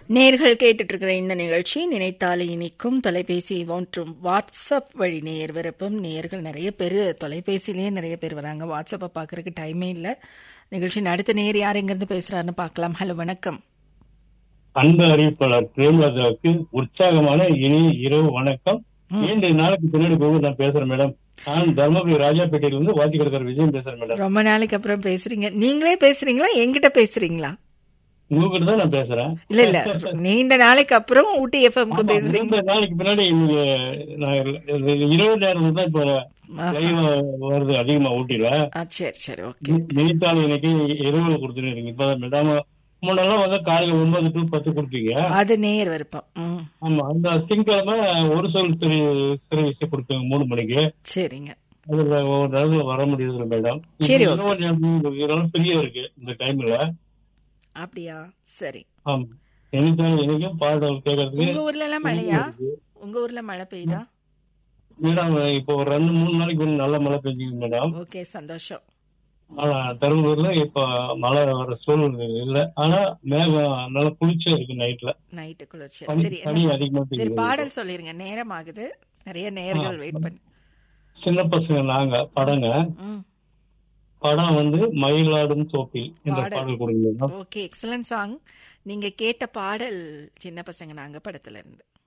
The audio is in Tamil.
நேர்கள் கேட்டுட்டு இருக்கிற இந்த நிகழ்ச்சி நினைத்தாலே இனிக்கும் தொலைபேசி மற்றும் வாட்ஸ்அப் வழி நேர் விருப்பம் நேர்கள் நிறைய பேர் தொலைபேசியிலேயே நிறைய பேர் வராங்க வாட்ஸ்அப்பை பார்க்கறதுக்கு டைமே இல்லை நிகழ்ச்சி அடுத்த நேர் யார் எங்கிருந்து பேசுறாருன்னு பார்க்கலாம் ஹலோ வணக்கம் அன்பு அறிவிப்பாளர் பிரேமலதாவுக்கு உற்சாகமான இனிய இரவு வணக்கம் நீண்ட நாளுக்கு பின்னாடி போக நான் பேசுறேன் மேடம் நான் தர்மபுரி ராஜாப்பேட்டையில இருந்து வாத்தி கிடக்கிற விஜயம் பேசுறேன் மேடம் ரொம்ப நாளைக்கு அப்புறம் பேசுறீங்க நீங்களே பேசுறீங்களா என்கிட்ட பேசுறீங்களா உங்ககிட்ட தான் நான் பேசுறேன் இல்ல இல்ல நீண்ட நாளைக்கு அப்புறம் ஊட்டி எஃப்எம்க்கு ஆமா, பேசுறீங்க நீண்ட நாளைக்கு பின்னாடி இங்க நான் இரவு நேரம் தான் இப்ப லைவ் வருது அதிகமா ஊட்டில ஆ, சரி சரி ஓகே நினைத்தால் இன்னைக்கு இரவுல கொடுத்துட்டு இருக்கீங்க இப்ப மேடம் முன்னெல்லாம் வந்து காலையில ஒன்பது டு பத்து கொடுப்பீங்க அது நேர் விருப்பம் ம் ஆமா அந்த திங்கக்கிழமை ஒரு சொல் திரு சர்வீஸ் கொடுப்பீங்க மூணு மணிக்கு சரிங்க அதுல ஒரு நேரத்துல வர முடியுது மேடம் சரி, இரவு நேரம் இதெல்லாம் ஃப்ரீயா இருக்கு இந்த டைம்ல அப்படியா சரி ஆமா எனக்கும் எனக்கும் பாடல் கேட்கறதுக்கு உங்க ஊர்ல எல்லாம் மழையா உங்க ஊர்ல மழை பெய்யுதா மேடம் இப்போ ஒரு ரெண்டு மூணு நாளைக்கு முன்ன நல்ல மழை பெஞ்சுங்க மேடம் ஓகே சந்தோஷம் ஆனா தருமபுரியில இப்ப மழை வர சூழ்நிலை இல்ல ஆனா மேகம் நல்லா குளிர்ச்சியா இருக்கு நைட்ல நைட்டு குளிர்ச்சி பனி சரி பனி என்ன- அதிகமா சரி பெய்யுது பாடல் சொல்லிருங்க நேரம் ஆகுது நிறைய நேர்கள் வெயிட் பண்ணி சின்ன பசங்க நாங்க படங்க ம் படம் வந்து மயிலாடும் தோப்பில் இந்த பாடல். பாடல் கொடுங்க மேடம் ஓகே எக்ஸலன்ட் சாங் நீங்க கேட்ட பாடல் சின்ன பசங்க நாங்க படத்துல இருந்து